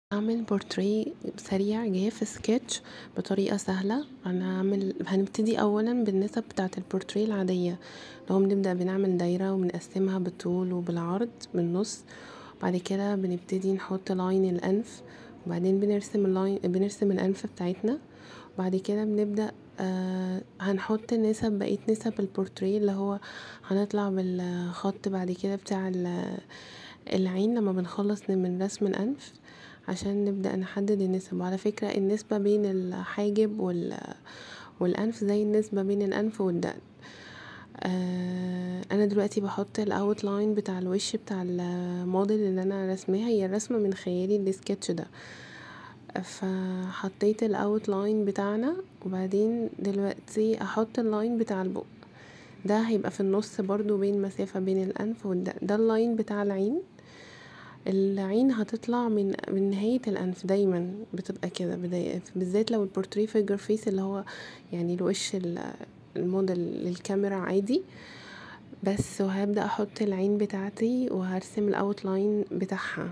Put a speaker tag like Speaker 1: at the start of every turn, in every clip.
Speaker 1: اعمل بورتريه سريع جاف سكيتش بطريقة سهلة هنعمل هنبتدي اولا بالنسب بتاعة البورتريه العادية اللي هو بنبدأ بنعمل دايرة وبنقسمها بالطول وبالعرض بالنص بعد كده بنبتدي نحط لاين الأنف وبعدين بنرسم اللاين بنرسم الأنف بتاعتنا وبعد كده بنبدأ هنحط نسب بقية نسب البورتريه اللي هو هنطلع بالخط بعد كده بتاع العين لما بنخلص من رسم الأنف عشان نبدأ نحدد النسب وعلى فكرة النسبة بين الحاجب والأنف زي النسبة بين الأنف والدقن انا دلوقتي بحط الاوت لاين بتاع الوش بتاع الموديل اللي انا رسماها هي الرسمة من خيالي السكتش ده فحطيت الاوت لاين بتاعنا وبعدين دلوقتي هحط اللاين بتاع البق ده هيبقى في النص برضو بين مسافة بين الأنف والدقن ده اللاين بتاع العين العين هتطلع من من نهاية الأنف دايما بتبقى كده بالذات لو البورتريه فيجر فيس اللي هو يعني الوش الموديل للكاميرا عادي بس وهبدأ احط العين بتاعتي وهرسم الاوت لاين بتاعها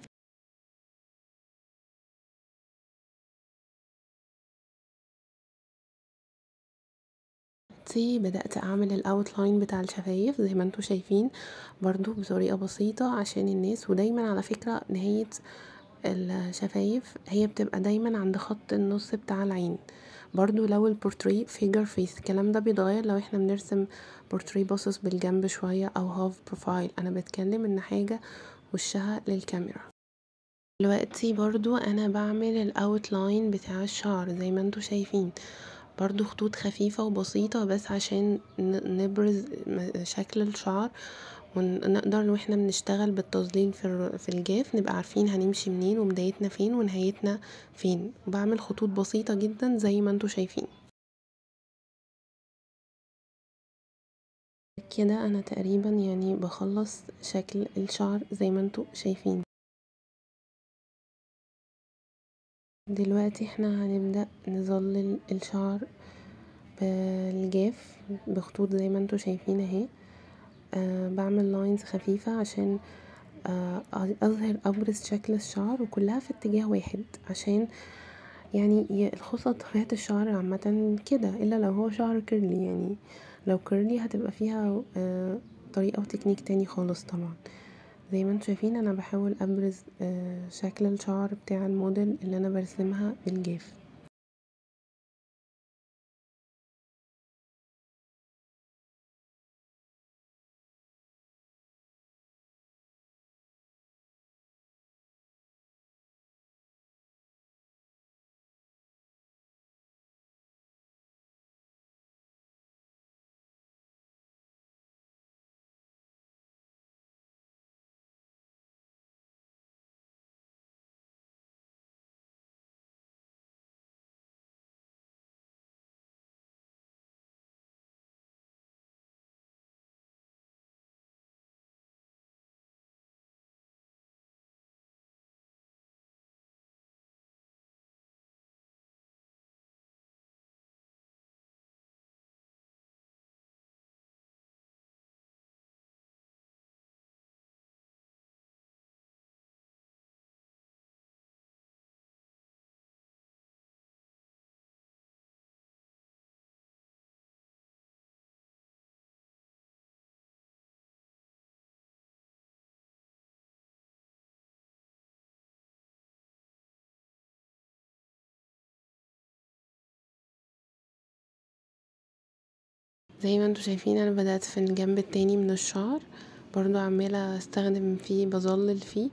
Speaker 1: دلوقتي بدأت اعمل الاوت لاين بتاع الشفايف زي ما انتوا شايفين برضو بطريقة بسيطة عشان الناس ودايما على فكرة نهاية الشفايف هي بتبقى دايما عند خط النص بتاع العين برضو لو البورتريه فيجر فيس الكلام ده بيتغير لو احنا بنرسم بورتريه باصص بالجنب شوية او هاف بروفايل انا بتكلم ان حاجة وشها للكاميرا دلوقتي برضو انا بعمل الاوت لاين بتاع الشعر زي ما انتوا شايفين برضو خطوط خفيفة وبسيطة بس عشان نبرز شكل الشعر ونقدر واحنا بنشتغل بالتظليل في الجاف نبقى عارفين هنمشي منين وبدايتنا فين ونهايتنا فين وبعمل خطوط بسيطة جدا زي ما انتوا شايفين كده انا تقريبا يعني بخلص شكل الشعر زي ما انتوا شايفين دلوقتي احنا هنبدأ نظلل الشعر بالجاف بخطوط زي ما انتوا شايفين اهي أه بعمل لاينز خفيفة عشان أه اظهر ابرز شكل الشعر وكلها في اتجاه واحد عشان يعني الخصل طبيعة الشعر عامة كده الا لو هو شعر كيرلي يعني لو كيرلي هتبقى فيها أه طريقة وتكنيك تاني خالص طبعا زي ما انتوا شايفين انا بحاول ابرز شكل الشعر بتاع الموديل اللي انا برسمها بالجاف زي ما انتوا شايفين انا بدأت في الجنب التاني من الشعر برضو عمالة استخدم فيه بظلل فيه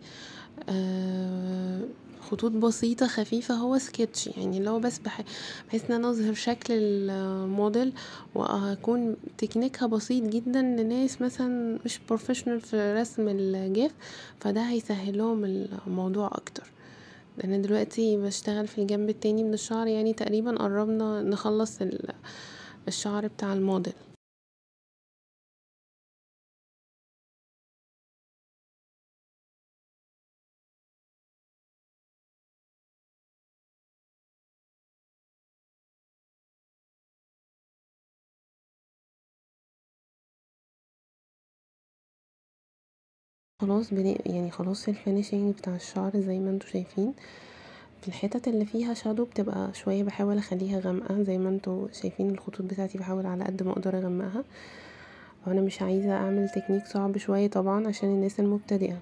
Speaker 1: خطوط بسيطة خفيفة هو سكتش يعني اللي هو بس بحيث ان انا اظهر شكل الموديل وهكون تكنيكها بسيط جدا لناس مثلا مش بروفيشنال في رسم الجاف فده هيسهلهم الموضوع اكتر انا دلوقتي بشتغل في الجنب التاني من الشعر يعني تقريبا قربنا نخلص الشعر بتاع الموديل خلاص بن يعني خلاص الفينيشنج بتاع الشعر زي ما انتوا شايفين الحتت اللي فيها شادو بتبقى شوية بحاول اخليها غامقة زي ما انتوا شايفين الخطوط بتاعتي بحاول على قد ما اقدر اغمقها وانا مش عايزة اعمل تكنيك صعب شوية طبعا عشان الناس المبتدئة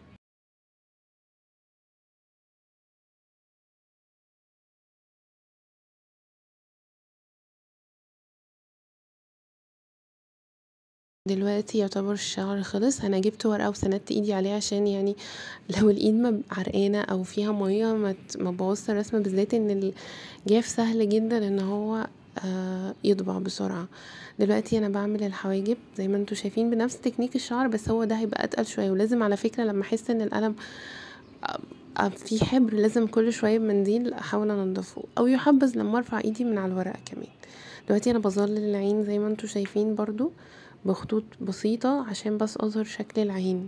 Speaker 1: دلوقتي يعتبر الشعر خلص انا جبت ورقة وسندت ايدي عليه عشان يعني لو الايد ما عرقانة او فيها ميه ما تبوظش الرسمة بالذات ان الجاف سهل جدا ان هو يطبع بسرعة دلوقتي انا بعمل الحواجب زي ما انتوا شايفين بنفس تكنيك الشعر بس هو ده هيبقى اتقل شوية ولازم على فكرة لما احس ان القلم فيه حبر لازم كل شوية بمنديل احاول انضفه او يحبذ لما ارفع ايدي من على الورقة كمان دلوقتي انا بظلل العين زي ما انتوا شايفين برضو بخطوط بسيطة عشان بس اظهر شكل العين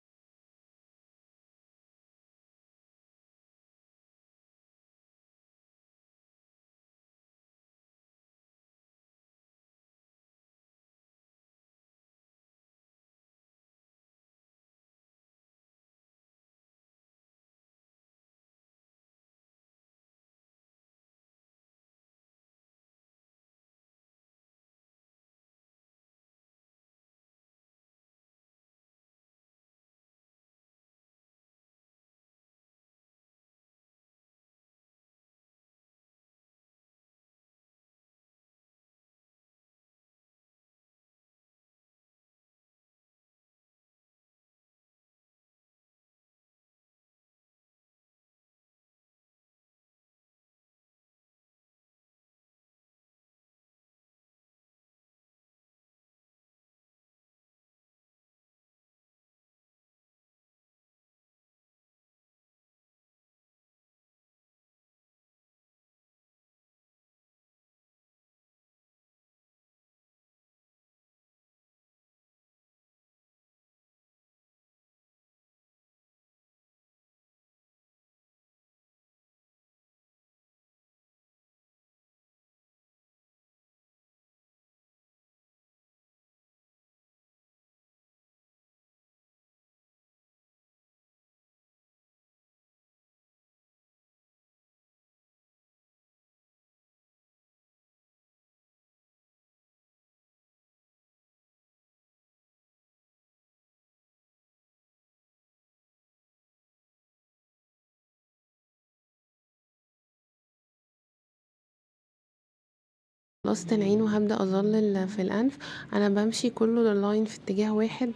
Speaker 1: خلصت العين وهبدأ اظلل في الانف انا بمشي كله لاين في اتجاه واحد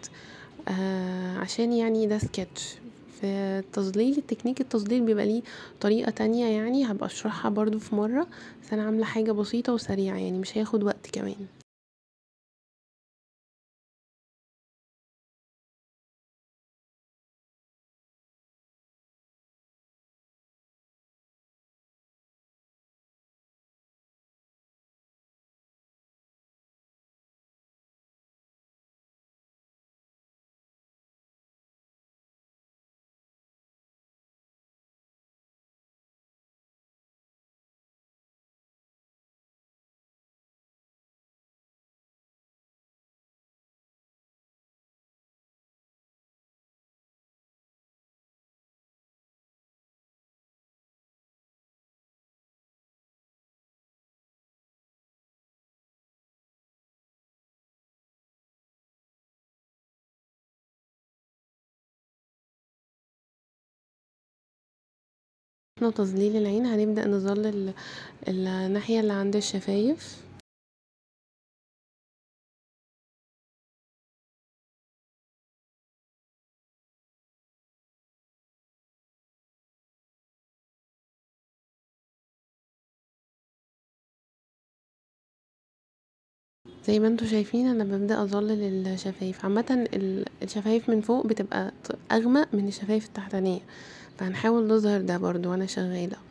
Speaker 1: عشان يعني ده سكتش في التظليل تكنيك التظليل بيبقى ليه طريقة تانية يعني هبقى اشرحها برضو في مرة بس انا عاملة حاجة بسيطة وسريعة يعني مش هياخد وقت كمان تظليل العين هنبدأ نظلل الناحية اللي عند الشفايف زي ما انتوا شايفين انا ببدأ اظلل الشفايف عامة الشفايف من فوق بتبقى اغمق من الشفايف التحتانية فهنحاول نظهر ده برضو وانا شغالة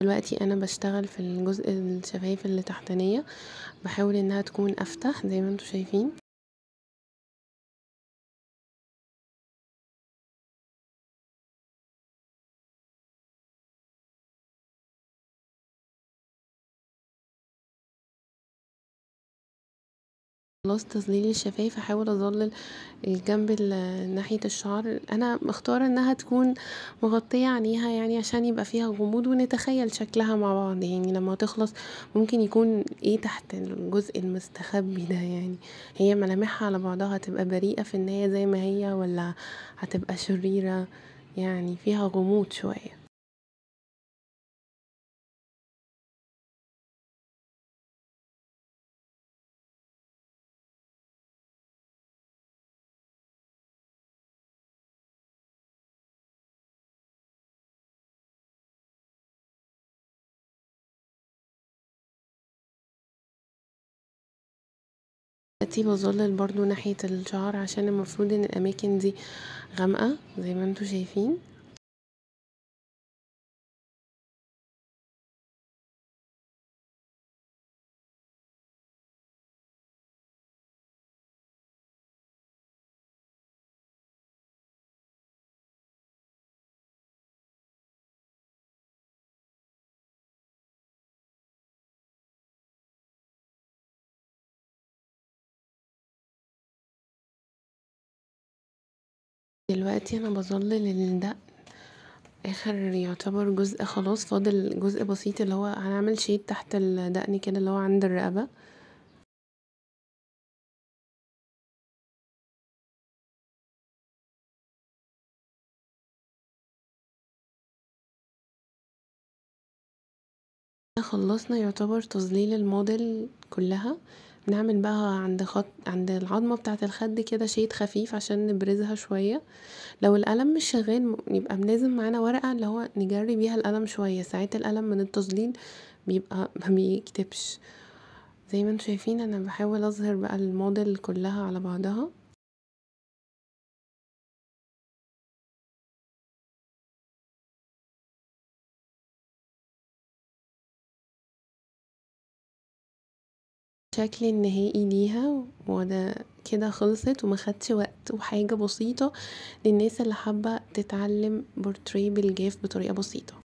Speaker 1: دلوقتي انا بشتغل في الجزء الشفايف اللي تحتانية بحاول انها تكون افتح زي ما انتوا شايفين خلاص تظليل الشفايف هحاول اظلل الجنب اللي ناحية الشعر انا مختارة انها تكون مغطية عينيها يعني عشان يبقى فيها غموض ونتخيل شكلها مع بعض يعني لما تخلص ممكن يكون ايه تحت الجزء المستخبي ده يعني هي ملامحها على بعضها هتبقى بريئة في النهاية زي ما هي ولا هتبقى شريرة يعني فيها غموض شوية دلوقتي بظلل برضو ناحية الشعر عشان المفروض ان الاماكن دي غامقة زي ما انتوا شايفين دلوقتي انا بظلل الدقن اخر يعتبر جزء خلاص فاضل جزء بسيط اللي هو هنعمل شيد تحت الدقن كده اللي هو عند الرقبة خلصنا يعتبر تظليل الموديل كلها بنعمل بقى عند خط عند العضمة بتاعة الخد كده شيد خفيف عشان نبرزها شوية لو القلم مش شغال يبقى لازم معانا ورقة اللي هو نجري بيها القلم شوية ساعات القلم من التظليل بيبقى مبيكتبش زي ما انتوا شايفين انا بحاول اظهر بقى الموديل كلها على بعضها الشكل النهائي ليها وده كده خلصت ومخدش وقت وحاجة بسيطة للناس اللي حابة تتعلم بورتريه بالجاف بطريقة بسيطة